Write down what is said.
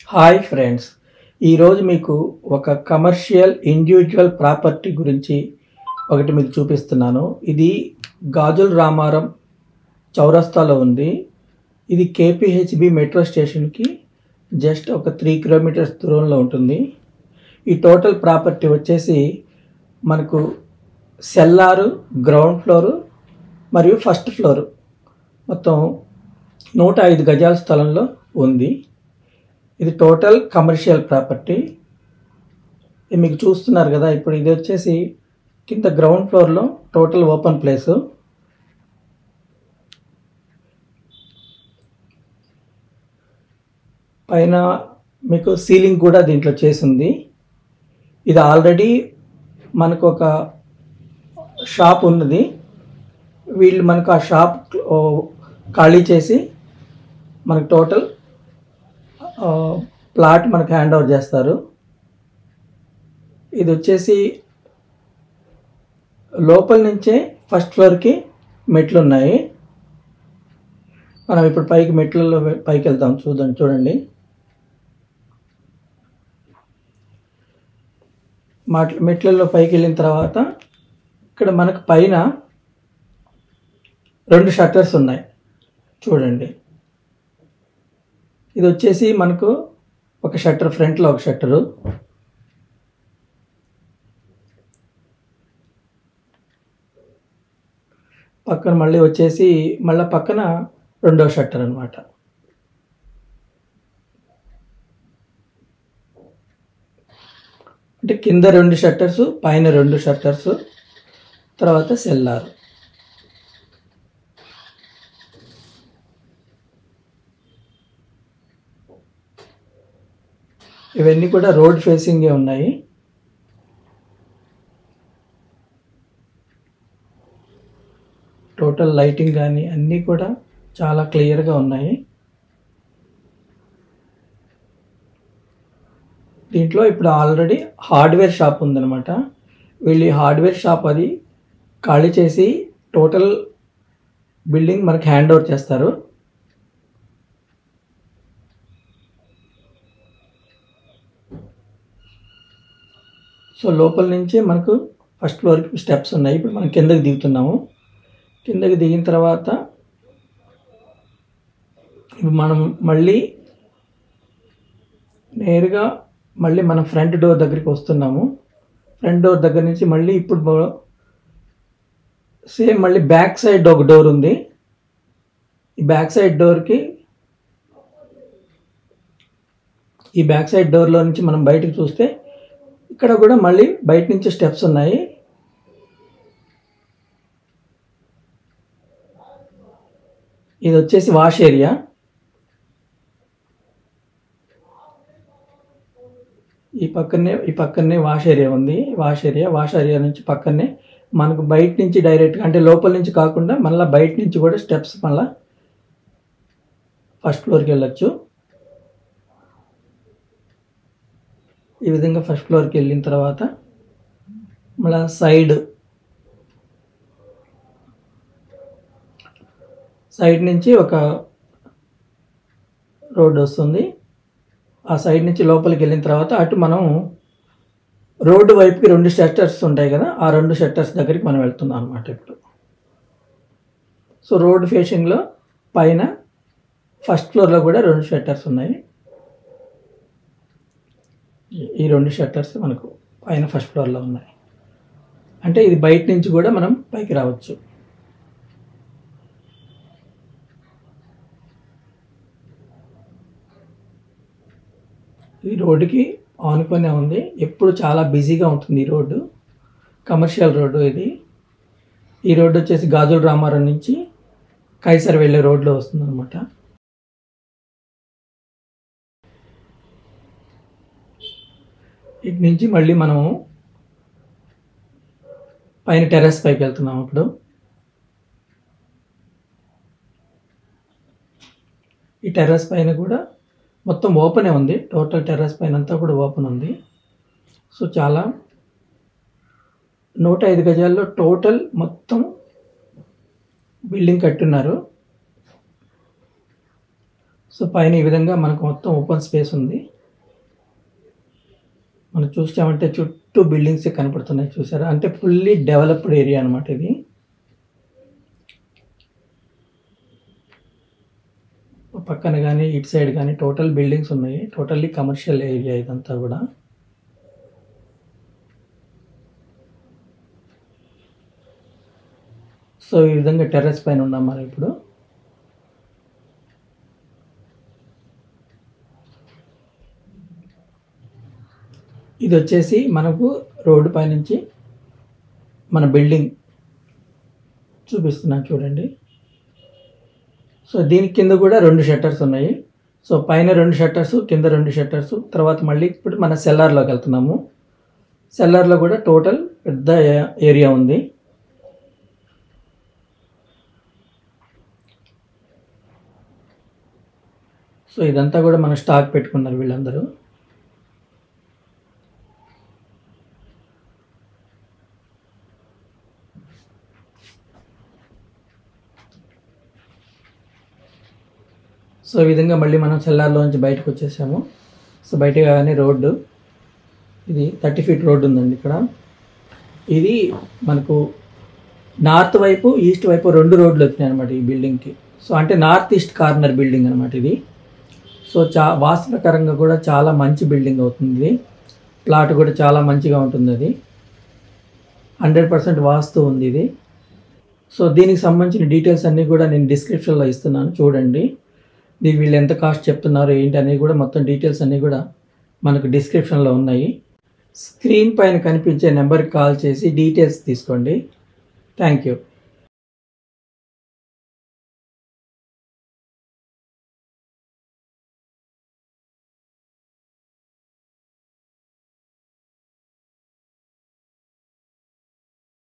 hi friends ఈరోజు మీకు ఒక కమర్షియల్ ఇండివిజువల్ ప్రాపర్టీ గురించి ఒకటి మీకు చూపిస్తున్నాను ఇది గాజుల రామారం చౌరస్తాలో ఉంది ఇది కేపీహెచ్బి మెట్రో స్టేషన్కి జస్ట్ ఒక త్రీ కిలోమీటర్స్ దూరంలో ఉంటుంది ఈ టోటల్ ప్రాపర్టీ వచ్చేసి మనకు సెల్లారు గ్రౌండ్ ఫ్లోరు మరియు ఫస్ట్ ఫ్లోరు మొత్తం నూట ఐదు గజాల స్థలంలో ఉంది ఇది టోటల్ కమర్షియల్ ప్రాపర్టీ ఇది మీకు చూస్తున్నారు కదా ఇప్పుడు ఇది వచ్చేసి కింద గ్రౌండ్ ఫ్లోర్లో టోటల్ ఓపెన్ ప్లేస్ పైన మీకు సీలింగ్ కూడా దీంట్లో చేసింది ఇది ఆల్రెడీ మనకు ఒక షాప్ ఉన్నది వీళ్ళు మనకు ఆ షాప్ ఓ, ఖాళీ చేసి మనకు టోటల్ ఆ, ప్లాట్ మనకు హ్యాండ్ ఓవర్ చేస్తారు ఇది వచ్చేసి లోపల నుంచే ఫస్ట్ ఫ్లోర్కి మెట్లు ఉన్నాయి మనం ఇప్పుడు పైకి మెట్లలో పైకి వెళ్తాం చూద్దాం చూడండి మాట్ల మెట్లలో పైకి వెళ్ళిన తర్వాత ఇక్కడ మనకు పైన రెండు షట్టర్స్ ఉన్నాయి చూడండి ఇది వచ్చేసి మనకు ఒక షట్టర్ ఫ్రంట్లో ఒక షట్టరు పక్కన మళ్ళీ వచ్చేసి మళ్ళీ పక్కన రెండో షట్టర్ అనమాట అంటే కింద రెండు షట్టర్స్ పైన రెండు షట్టర్స్ తర్వాత సెల్లార్ ఇవన్నీ కూడా రోడ్ ఫేసింగే ఉన్నాయి టోటల్ లైటింగ్ కానీ అన్నీ కూడా చాలా క్లియర్గా ఉన్నాయి దీంట్లో ఇప్పుడు ఆల్రెడీ హార్డ్వేర్ షాప్ ఉందన్నమాట వీళ్ళు ఈ హార్డ్వేర్ షాప్ అది ఖాళీ చేసి టోటల్ బిల్డింగ్ మనకి హ్యాండ్ ఓవర్ చేస్తారు సో లోపల నుంచే మనకు ఫస్ట్ ఫ్లోర్కి స్టెప్స్ ఉన్నాయి ఇప్పుడు మనం కిందకి దిగుతున్నాము కిందకి దిగిన తర్వాత ఇప్పుడు మనం మళ్ళీ నేరుగా మళ్ళీ మనం ఫ్రంట్ డోర్ దగ్గరికి వస్తున్నాము ఫ్రంట్ డోర్ దగ్గర నుంచి మళ్ళీ ఇప్పుడు సేమ్ మళ్ళీ బ్యాక్ సైడ్ ఒక డోర్ ఉంది ఈ బ్యాక్ సైడ్ డోర్కి ఈ బ్యాక్ సైడ్ డోర్లో నుంచి మనం బయటకు చూస్తే ఇక్కడ కూడా మళ్ళీ బయట నుంచి స్టెప్స్ ఉన్నాయి ఇది వచ్చేసి వాష్ ఏరియా ఈ పక్కనే ఈ పక్కనే వాష్ ఏరియా ఉంది వాష్ ఏరియా వాష్ ఏరియా నుంచి పక్కనే మనకు బయట నుంచి డైరెక్ట్గా అంటే లోపల నుంచి కాకుండా మళ్ళీ బయట నుంచి కూడా స్టెప్స్ మళ్ళీ ఫస్ట్ ఫ్లోర్కి వెళ్ళొచ్చు ఈ విధంగా ఫస్ట్ ఫ్లోర్కి వెళ్ళిన తర్వాత మళ్ళీ సైడ్ సైడ్ నుంచి ఒక రోడ్ వస్తుంది ఆ సైడ్ నుంచి లోపలికి వెళ్ళిన తర్వాత అటు మనం రోడ్డు వైపుకి రెండు షట్టర్స్ ఉంటాయి కదా ఆ రెండు షట్టర్స్ దగ్గరికి మనం వెళ్తున్నాం అనమాట ఇప్పుడు సో రోడ్ ఫేషింగ్లో పైన ఫస్ట్ ఫ్లోర్లో కూడా రెండు షట్టర్స్ ఉన్నాయి ఈ- ఈ రెండు షట్టర్స్ మనకు పైన ఫస్ట్ ఫ్లోర్లో ఉన్నాయి అంటే ఇది బయట నుంచి కూడా మనం పైకి రావచ్చు ఈ రోడ్డుకి ఆనుకొనే ఉంది ఎప్పుడు చాలా బిజీగా ఉంటుంది ఈ రోడ్డు కమర్షియల్ రోడ్డు ఇది ఈ రోడ్డు వచ్చేసి గాజుల రామారం నుంచి కైసర్ వెళ్ళే రోడ్లో వస్తుంది అనమాట ఇటు నుంచి మళ్ళీ మనము పైన టెర్రస్ పైకి వెళ్తున్నాం ఇప్పుడు ఈ టెర్రస్ పైన కూడా మొత్తం ఓపెనే ఉంది టోటల్ టెర్రస్ పైన అంతా కూడా ఓపెన్ ఉంది సో చాలా నూట ఐదు గజాల్లో టోటల్ మొత్తం బిల్డింగ్ కట్టున్నారు సో పైన ఈ విధంగా మనకు మొత్తం ఓపెన్ స్పేస్ ఉంది మనం చూసామంటే చుట్టూ బిల్డింగ్స్ కనపడుతున్నాయి చూసారా అంటే ఫుల్లీ డెవలప్డ్ ఏరియా అనమాట ఇది పక్కన కానీ ఇటు సైడ్ కానీ టోటల్ బిల్డింగ్స్ ఉన్నాయి టోటల్లీ కమర్షియల్ ఏరియా ఇదంతా కూడా సో ఈ విధంగా టెర్రస్ పైన ఉన్నాం మనం ఇప్పుడు ఇది వచ్చేసి మనకు రోడ్డు పైనుంచి మన బిల్డింగ్ చూపిస్తున్నాను చూడండి సో దీని కింద కూడా రెండు షట్టర్స్ ఉన్నాయి సో పైన రెండు షట్టర్స్ కింద రెండు షట్టర్స్ తర్వాత మళ్ళీ ఇప్పుడు మన సెల్లార్లోకి వెళ్తున్నాము సెల్లార్లో కూడా టోటల్ పెద్ద ఏరియా ఉంది సో ఇదంతా కూడా మన స్టాక్ పెట్టుకున్నారు వీళ్ళందరూ సో ఈ విధంగా మళ్ళీ మనం సెల్లార్లోంచి బయటకు వచ్చేసాము సో బయటకు కానీ రోడ్డు ఇది థర్టీ ఫీట్ రోడ్డు ఉందండి ఇక్కడ ఇది మనకు నార్త్ వైపు ఈస్ట్ వైపు రెండు రోడ్లు వచ్చినాయి అనమాట ఈ బిల్డింగ్కి సో అంటే నార్త్ ఈస్ట్ కార్నర్ బిల్డింగ్ అనమాట ఇది సో చా వాస్తు ప్రకారంగా కూడా చాలా మంచి బిల్డింగ్ అవుతుంది ఇది ప్లాట్ కూడా చాలా మంచిగా ఉంటుంది అది హండ్రెడ్ పర్సెంట్ వాస్తు ఉంది ఇది సో దీనికి సంబంధించిన డీటెయిల్స్ అన్నీ కూడా నేను డిస్క్రిప్షన్లో ఇస్తున్నాను చూడండి దీని వీళ్ళు ఎంత కాస్ట్ చెప్తున్నారు ఏంటి అనేది కూడా మొత్తం డీటెయిల్స్ అన్నీ కూడా మనకు డిస్క్రిప్షన్లో ఉన్నాయి స్క్రీన్ పైన కనిపించే నెంబర్కి కాల్ చేసి డీటెయిల్స్ తీసుకోండి థ్యాంక్ యూ